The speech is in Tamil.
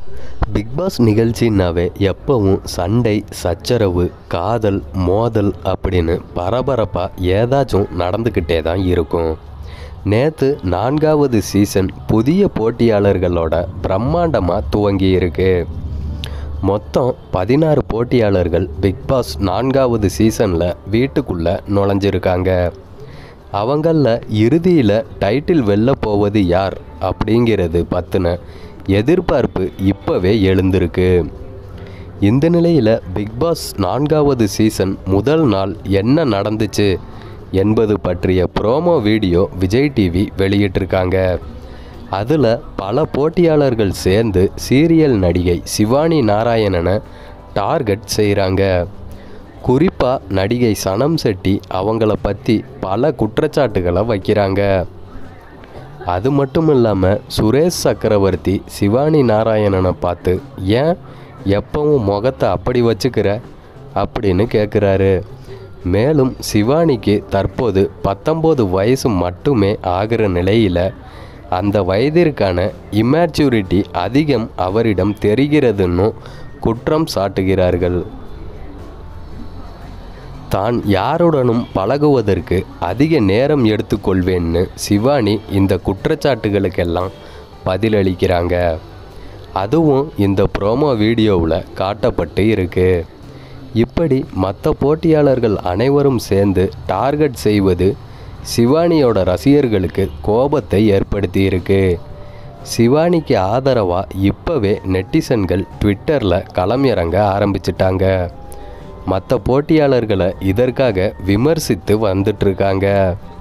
பிக் பாஸ் நிகழ்ச்சின்னாவே எப்பவும் சண்டை சச்சரவு காதல் மோதல் அப்படின்னு பரபரப்பாக ஏதாச்சும் நடந்துக்கிட்டே தான் இருக்கும் நேற்று நான்காவது சீசன் புதிய போட்டியாளர்களோட பிரம்மாண்டமாக துவங்கி இருக்கு மொத்தம் பதினாறு போட்டியாளர்கள் பிக் பாஸ் நான்காவது சீசனில் வீட்டுக்குள்ளே நுழைஞ்சிருக்காங்க அவங்களில் இறுதியில் டைட்டில் வெல்ல போவது யார் அப்படிங்கிறது பற்றின எதிர்பார்ப்பு இப்போவே எழுந்திருக்கு இந்த நிலையில் பிக் பாஸ் நான்காவது சீசன் முதல் நாள் என்ன நடந்துச்சு என்பது பற்றிய ப்ரோமோ வீடியோ விஜய் டிவி வெளியிட்டிருக்காங்க அதில் பல போட்டியாளர்கள் சேர்ந்து சீரியல் நடிகை சிவானி நாராயணனை டார்கெட் செய்கிறாங்க குறிப்பாக நடிகை சனம் செட்டி அவங்கள பற்றி பல குற்றச்சாட்டுகளை வைக்கிறாங்க அது மட்டும் இல்லாமல் சுரேஷ் சக்கரவர்த்தி சிவானி நாராயணனை பார்த்து ஏன் எப்பவும் முகத்தை அப்படி வச்சுக்கிற அப்படின்னு கேட்குறாரு மேலும் சிவானிக்கு தற்போது பத்தொம்போது வயசு மட்டுமே ஆகிற நிலையில் அந்த வயதிற்கான இமேச்சூரிட்டி அதிகம் அவரிடம் தெரிகிறதுன்னு குற்றம் சாட்டுகிறார்கள் தான் யாருடனும் பழகுவதற்கு அதிக நேரம் எடுத்துக்கொள்வேன்னு சிவானி இந்த குற்றச்சாட்டுகளுக்கெல்லாம் பதிலளிக்கிறாங்க அதுவும் இந்த ப்ரோமோ வீடியோவில் காட்டப்பட்டு இருக்கு இப்படி மற்ற போட்டியாளர்கள் அனைவரும் சேர்ந்து டார்கெட் செய்வது சிவானியோட ரசிகர்களுக்கு கோபத்தை ஏற்படுத்தி இருக்கு சிவானிக்கு ஆதரவாக இப்போவே நெட்டிசன்கள் ட்விட்டரில் களமிறங்க ஆரம்பிச்சிட்டாங்க மற்ற போட்டியாளர்களை இதற்காக விமர்சித்து வந்துட்டுருக்காங்க